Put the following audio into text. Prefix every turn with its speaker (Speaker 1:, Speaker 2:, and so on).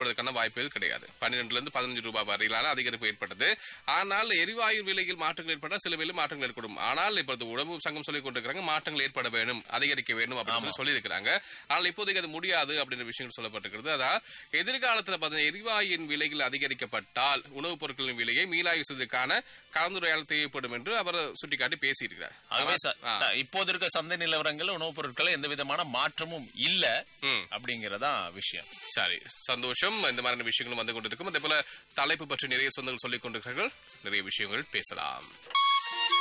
Speaker 1: ஏற்படுவதற்கான வாய்ப்புகள் கிடையாது பன்னிரெண்டுல இருந்து பதினஞ்சு ரூபாய் வரையிலான அதிகரிப்பு ஏற்பட்டது ஆனால் எரிவாயு விலையில் மாற்றங்கள் ஏற்பட்டால் சில வேலை மாற்றங்கள் ஏற்படும் ஆனால் இப்பொழுது உணவு சங்கம் சொல்லிக் கொண்டிருக்கிறாங்க மாற்றங்கள் ஏற்பட வேண்டும் அதிகரிக்க வேண்டும் அப்படின்னு சொல்லி சொல்லியிருக்கிறாங்க ஆனால் இப்போதைக்கு அது முடியாது அப்படின்ற விஷயம் சொல்லப்பட்டிருக்கிறது அதான் எதிர்காலத்தில் பார்த்தீங்கன்னா எரிவாயுவின் விலைகள் அதிகரிக்கப்பட்டால் உணவுப் பொருட்களின் விலையை மீளாய்வு செய்வதற்கான கலந்துரையாடல் தேவைப்படும் என்று அவர் சுட்டிக்காட்டி பேசியிருக்கிறார்
Speaker 2: ஆகவே ச-
Speaker 1: ஆ.
Speaker 2: த- இப்போது இருக்க சந்தை நிலவரங்கள் உணவுப் பொருட்கள் எந்த விதமான மாற்றமும் இல்ல
Speaker 1: ம்.
Speaker 2: அப்படிங்கறதா விஷயம்
Speaker 1: சரி சந்தோஷம் இந்த மாதிரியான விஷயங்களும் வந்து கொண்டிருக்கும் அதே போல தலைப்பு பற்றி நிறைய சொந்தங்கள் சொல்லிக் கொண்டிருக்கிறார்கள் நிறைய விஷயங்கள் பேசலாம்